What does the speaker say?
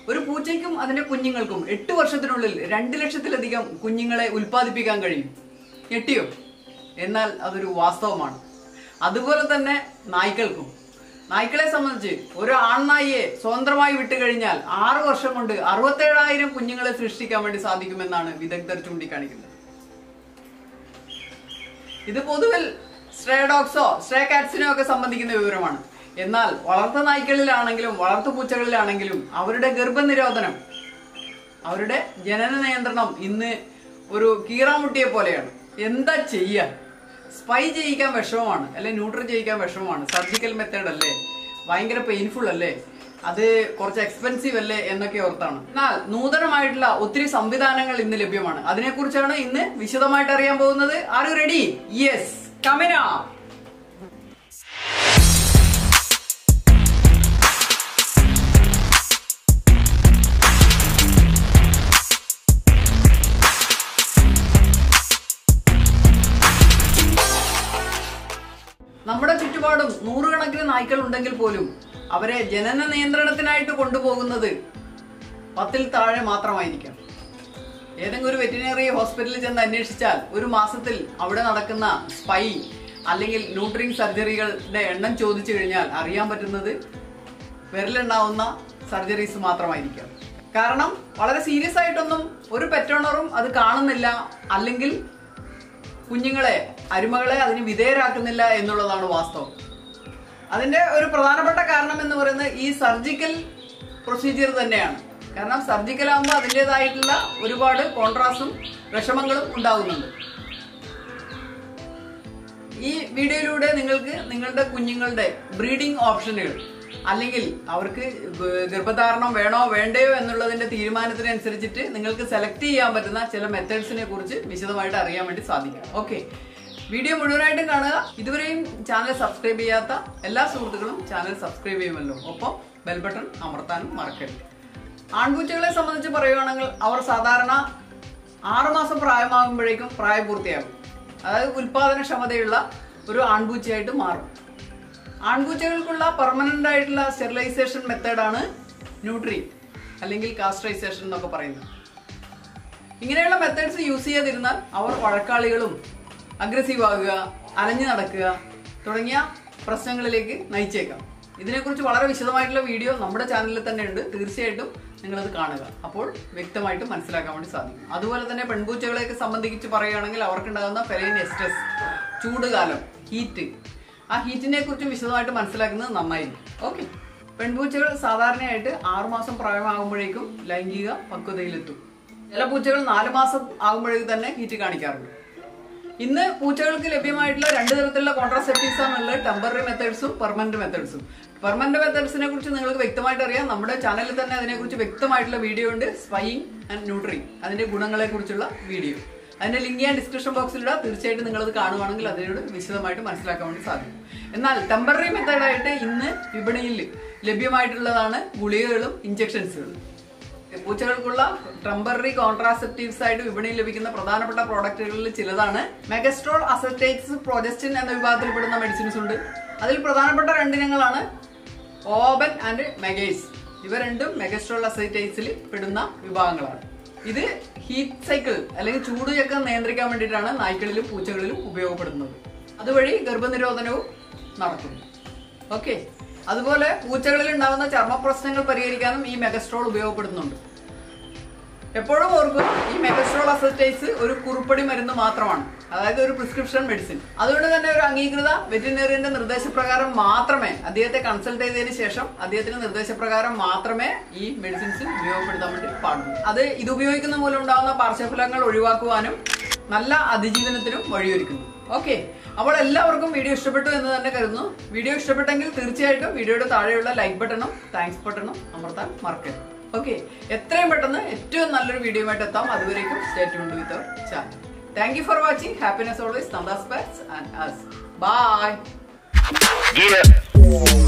ഒരു പൂച്ചയ്ക്കും അതിന്റെ കുഞ്ഞുങ്ങൾക്കും എട്ട് വർഷത്തിനുള്ളിൽ രണ്ട് ലക്ഷത്തിലധികം കുഞ്ഞുങ്ങളെ ഉൽപ്പാദിപ്പിക്കാൻ കഴിയും ഞെട്ടിയോ എന്നാൽ അതൊരു വാസ്തവമാണ് അതുപോലെ തന്നെ നായ്ക്കൾക്കും നായ്ക്കളെ സംബന്ധിച്ച് ഒരു ആൺനായിയെ സ്വതന്ത്രമായി വിട്ടുകഴിഞ്ഞാൽ ആറ് വർഷം കൊണ്ട് അറുപത്തേഴായിരം കുഞ്ഞുങ്ങളെ സൃഷ്ടിക്കാൻ വേണ്ടി സാധിക്കുമെന്നാണ് വിദഗ്ധർ ചൂണ്ടിക്കാണിക്കുന്നത് ഇത് പൊതുവിൽ സ്ട്രേ ഡോഗ്സോ സ്ട്രേ കാറ്റ്സിനോ ഒക്കെ സംബന്ധിക്കുന്ന വിവരമാണ് എന്നാൽ വളർത്തു നായ്ക്കളിലാണെങ്കിലും വളർത്തു പൂച്ചകളിലാണെങ്കിലും അവരുടെ ഗർഭനിരോധനം അവരുടെ ജനന നിയന്ത്രണം ഇന്ന് ഒരു കീറാമുട്ടിയെ പോലെയാണ് എന്താ ചെയ്യുക സ്പൈ ചെയ്യിക്കാൻ വിഷമമാണ് അല്ലെ ന്യൂട്രൽ ചെയ്യിക്കാൻ വിഷമമാണ് സർജിക്കൽ മെത്തേഡ് അല്ലേ ഭയങ്കര പെയിൻഫുൾ അല്ലേ അത് കുറച്ച് എക്സ്പെൻസീവ് അല്ലേ എന്നൊക്കെ ഓർത്താണ് എന്നാൽ നൂതനമായിട്ടുള്ള ഒത്തിരി സംവിധാനങ്ങൾ ഇന്ന് ലഭ്യമാണ് അതിനെക്കുറിച്ചാണ് ഇന്ന് വിശദമായിട്ട് അറിയാൻ പോകുന്നത് ആർ യു റെഡി യെസ് കമിന നമ്മുടെ ചുറ്റുപാടും നൂറുകണക്കിന് നായ്ക്കൾ ഉണ്ടെങ്കിൽ പോലും അവരെ ജനന നിയന്ത്രണത്തിനായിട്ട് കൊണ്ടുപോകുന്നത് പത്തിൽ താഴെ മാത്രമായിരിക്കാം ഏതെങ്കിലും ഒരു വെറ്റിനറി ഹോസ്പിറ്റലിൽ ചെന്ന് അന്വേഷിച്ചാൽ ഒരു മാസത്തിൽ അവിടെ നടക്കുന്ന സ്പൈ അല്ലെങ്കിൽ ന്യൂട്രിങ് സർജറികളുടെ എണ്ണം ചോദിച്ചു കഴിഞ്ഞാൽ അറിയാൻ പറ്റുന്നത് വിരലുണ്ടാവുന്ന സർജറീസ് മാത്രമായിരിക്കാം കാരണം വളരെ സീരിയസ് ആയിട്ടൊന്നും ഒരു പെറ്റോണറും അത് കാണുന്നില്ല അല്ലെങ്കിൽ കുഞ്ഞുങ്ങളെ അരുമകളെ അതിന് വിധേയരാക്കുന്നില്ല എന്നുള്ളതാണ് വാസ്തവം അതിന്റെ ഒരു പ്രധാനപ്പെട്ട കാരണം എന്ന് പറയുന്നത് ഈ സർജിക്കൽ പ്രൊസീജിയർ തന്നെയാണ് കാരണം സർജിക്കൽ ആകുമ്പോൾ അതിൻ്റെതായിട്ടുള്ള ഒരുപാട് കോൺട്രാസ്റ്റും വിഷമങ്ങളും ഉണ്ടാകുന്നുണ്ട് ഈ വീഡിയോയിലൂടെ നിങ്ങൾക്ക് നിങ്ങളുടെ കുഞ്ഞുങ്ങളുടെ ബ്രീഡിംഗ് ഓപ്ഷനുകൾ അല്ലെങ്കിൽ അവർക്ക് ഗ- ഗർഭധാരണം വേണോ വേണ്ടയോ എന്നുള്ളതിന്റെ തീരുമാനത്തിനനുസരിച്ചിട്ട് നിങ്ങൾക്ക് സെലക്ട് ചെയ്യാൻ പറ്റുന്ന ചില മെത്തേഡ്സിനെ കുറിച്ച് വിശദമായിട്ട് അറിയാൻ വേണ്ടി സാധിക്കും ഓക്കെ വീഡിയോ മുഴുവനായിട്ടും കാണുക ഇതുവരെയും ചാനൽ സബ്സ്ക്രൈബ് ചെയ്യാത്ത എല്ലാ സുഹൃത്തുക്കളും ചാനൽ സബ്സ്ക്രൈബ് ചെയ്യുമല്ലോ ഒപ്പം ബെൽ ബട്ടൺ അമർത്താനും മറക്കരുത് ആൺകുട്ടികളെ സംബന്ധിച്ച് പറയുകയാണെങ്കിൽ അവർ സാധാരണ ആറുമാസം പ്രായമാകുമ്പോഴേക്കും പ്രായപൂർത്തിയാകും അതായത് ഉൽപാദനക്ഷമതയുള്ള ഒരു ആൺപൂച്ചയായിട്ട് മാറും ആൺപൂച്ചകൾക്കുള്ള പെർമനന്റ് ആയിട്ടുള്ള സ്റ്റെറിലൈസേഷൻ മെത്തേഡാണ് ന്യൂട്രി അല്ലെങ്കിൽ കാസ്ട്രൈസേഷൻ എന്നൊക്കെ പറയുന്നത് ഇങ്ങനെയുള്ള മെത്തേഡ്സ് യൂസ് ചെയ്യാതിരുന്നാൽ അവർ വഴക്കാളികളും അഗ്രസീവ് ആകുക അലഞ്ഞു നടക്കുക തുടങ്ങിയ പ്രശ്നങ്ങളിലേക്ക് നയിച്ചേക്കാം ഇതിനെക്കുറിച്ച് വളരെ വിശദമായിട്ടുള്ള വീഡിയോ നമ്മുടെ ചാനലിൽ തന്നെ ഉണ്ട് തീർച്ചയായിട്ടും നിങ്ങളത് കാണുക അപ്പോൾ വ്യക്തമായിട്ട് മനസ്സിലാക്കാൻ വേണ്ടി സാധിക്കും അതുപോലെ തന്നെ പെൺപൂച്ചകളെയൊക്കെ സംബന്ധിച്ച് പറയുകയാണെങ്കിൽ അവർക്കുണ്ടാകുന്ന ഫെലൈൻ എസ്ട്രസ് ചൂടുകാലം ഹീറ്റ് ആ ഹീറ്റിനെ കുറിച്ച് വിശദമായിട്ട് മനസ്സിലാക്കുന്നത് നന്നായിരിക്കും ഓക്കെ പെൺപൂച്ചകൾ സാധാരണയായിട്ട് ആറുമാസം പ്രായമാകുമ്പോഴേക്കും ലൈംഗിക പക്വതയിലെത്തും ചില പൂച്ചകൾ നാല് മാസം ആകുമ്പോഴേക്കും തന്നെ ഹീറ്റ് കാണിക്കാറുണ്ട് ഇന്ന് പൂച്ചകൾക്ക് ലഭ്യമായിട്ടുള്ള രണ്ട് തരത്തിലുള്ള കോൺട്രാസെപ്റ്റീവ്സ് ആണുള്ളത് ടെമ്പററി മെത്തേഡ്സും പെർമനന്റ് മെത്തേഡ്സും പെർമനന്റ് മെത്തേഡ്സിനെ കുറിച്ച് നിങ്ങൾക്ക് വ്യക്തമായിട്ട് അറിയാം നമ്മുടെ ചാനലിൽ തന്നെ അതിനെക്കുറിച്ച് വ്യക്തമായിട്ടുള്ള വീഡിയോ ഉണ്ട് സ്പൈയിങ് ആൻഡ് ന്യൂട്രി അതിന്റെ ഗുണങ്ങളെ കുറിച്ചുള്ള വീഡിയോ അതിന്റെ ലിങ്ക് ഞാൻ ഡിസ്ക്രിപ്ഷൻ ബോക്സിൽ ഇടാം തീർച്ചയായിട്ടും നിങ്ങൾ അത് കാണുവാണെങ്കിൽ അതിനോട് വിശദമായിട്ട് മനസ്സിലാക്കാൻ വേണ്ടി സാധിക്കും എന്നാൽ ടെമ്പററി മെത്തേഡായിട്ട് ഇന്ന് വിപണിയിൽ ലഭ്യമായിട്ടുള്ളതാണ് ഗുളികകളും ഇഞ്ചക്ഷൻസുകളും പൂച്ചകൾക്കുള്ള ടെമ്പററി കോൺട്രാസെപ്റ്റീവ്സ് ആയിട്ട് വിപണിയിൽ ലഭിക്കുന്ന പ്രധാനപ്പെട്ട പ്രോഡക്റ്റുകളിൽ ചിലതാണ് മെഗസ്ട്രോൾ അസറ്റേറ്റ്സ് പ്രൊജസ്റ്റിൻ എന്ന വിഭാഗത്തിൽപ്പെടുന്ന മെഡിസിൻസ് ഉണ്ട് അതിൽ പ്രധാനപ്പെട്ട രണ്ടിനങ്ങളാണ് ഓബൻ ആൻഡ് മെഗേസ് ഇവ രണ്ടും മെഗസ്ട്രോൾ അസറ്റേറ്റ്സിൽ പെടുന്ന വിഭാഗങ്ങളാണ് ഇത് ഹീറ്റ് സൈക്കിൾ അല്ലെങ്കിൽ ചൂടുചക്രം നിയന്ത്രിക്കാൻ വേണ്ടിയിട്ടാണ് നായ്ക്കളിലും പൂച്ചകളിലും ഉപയോഗപ്പെടുന്നത് അതുവഴി ഗർഭനിരോധനവും നടക്കുന്നു ഓക്കെ അതുപോലെ പൂച്ചകളിൽ ഉണ്ടാകുന്ന ചർമ്മ പ്രശ്നങ്ങൾ പരിഹരിക്കാനും ഈ മെഗസ്ട്രോൾ ഉപയോഗപ്പെടുന്നുണ്ട് എപ്പോഴും ഓർക്കുക ഈ മെഗസ്ട്രോൾ അസറ്റൈസ് ഒരു കുറുപ്പടി മരുന്ന് മാത്രമാണ് അതായത് ഒരു പ്രിസ്ക്രിപ്ഷൻ മെഡിസിൻ അതുകൊണ്ട് തന്നെ ഒരു അംഗീകൃത വെറ്റിനറിയന്റെ നിർദ്ദേശപ്രകാരം മാത്രമേ അദ്ദേഹത്തെ കൺസൾട്ട് ചെയ്തതിന് ശേഷം അദ്ദേഹത്തിന്റെ നിർദ്ദേശപ്രകാരം മാത്രമേ ഈ മെഡിസിൻസ് ഉപയോഗപ്പെടുത്താൻ വേണ്ടി പാടുള്ളൂ അത് ഇത് ഉപയോഗിക്കുന്ന മൂലം ഉണ്ടാകുന്ന പാർശ്വഫലങ്ങൾ ഒഴിവാക്കുവാനും നല്ല അതിജീവനത്തിനും വഴിയൊരുക്കുന്നു ഓക്കെ അപ്പോൾ എല്ലാവർക്കും വീഡിയോ ഇഷ്ടപ്പെട്ടു എന്ന് തന്നെ കരുതുന്നു വീഡിയോ ഇഷ്ടപ്പെട്ടെങ്കിൽ തീർച്ചയായിട്ടും വീഡിയോയുടെ താഴെയുള്ള ലൈക്ക് ബട്ടണും താങ്ക്സ് ബട്ടണും അമർത്താൻ മറക്കരുത് ഓക്കെ എത്രയും പെട്ടെന്ന് ഏറ്റവും നല്ലൊരു വീഡിയോയുമായിട്ട് എത്താം അതുവരേക്കും stay tuned with our channel thank you for watching happiness always നന്ദാസ് പാറ്റ്സ് ആൻഡ് അസ് ബൈ Yeah.